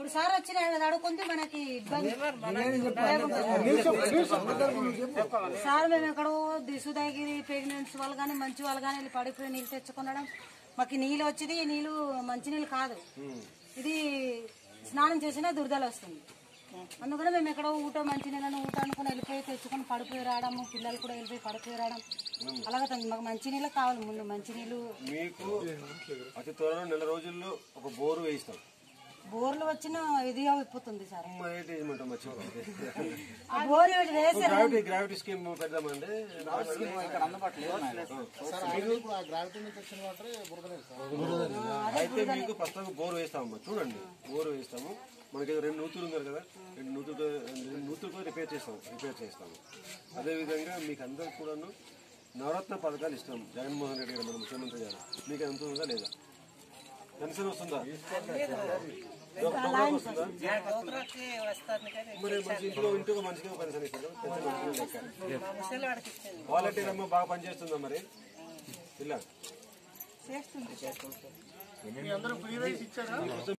ఒకసారి వచ్చిన ఆయన అడుగుకుంటే మనకి ఇబ్బంది సార్ మేము ఎక్కడో దిసుదాగిరి ప్రెగ్నెంట్స్ వాళ్ళు కానీ మంచి వాళ్ళు కానీ వెళ్ళి పడిపోయి నీళ్ళు తెచ్చుకునడం మాకు ఈ నీళ్ళు వచ్చేది ఈ నీళ్ళు మంచి నీళ్ళు కాదు ఇది స్నానం చేసినా దురదలు వస్తుంది అందుకని మేము ఎక్కడో ఊట మంచి నీళ్ళని ఊట అనుకుని వెళ్ళిపోయి తెచ్చుకొని పడిపోయి రావడము పిల్లలు కూడా వెళ్ళిపోయి పడిపోయి రావడం అలాగే తను మాకు మంచి నీళ్ళు కావాలి ముందు మంచి నీళ్ళు మీకు అతి త్వరలో నెల రోజుల్లో ఒక బోరు వేయిస్తాం బోర్లు వచ్చిన ఇది అయిపోతుంది సార్ మరి ఏంటి ఏమంటాం మర్చిపోతే ఆ బోర్ వేసి గ్రావిటీ గ్రావిటీ స్కీమ్ పెడదామంటే అయితే మీకు ప్రస్తుతం బోర్ వేస్తామమ్మా చూడండి బోర్ వేస్తాము మనకి ఏదో రెండు నూతులు ఉన్నారు కదా రెండు నూతులతో రెండు నూతులతో రిపేర్ చేస్తాం రిపేర్ చేస్తాము అదేవిధంగా మీకు అందరికి కూడాను నవరత్న పథకాలు ఇస్తాం జగన్మోహన్ రెడ్డి గారు మన ముఖ్యమంత్రి గారు మీకు ఎంత ఉందా లేదా పెన్షన్ వస్తుందా డబ్బులు వస్తుందా డోక్రాకి వస్తుంది కానీ మరి మంచి ఇంట్లో ఇంటికి మంచిగా పెన్షన్ ఇస్తారు పెన్షన్ మంచిగా లెక్క మా ముసలి వాడికి ఇచ్చింది వాలంటీర్ అమ్మ బాగా పనిచేస్తుందా మరి ఇలా చేస్తుంది మీ అందరూ ఫ్రీ రైస్ ఇచ్చారా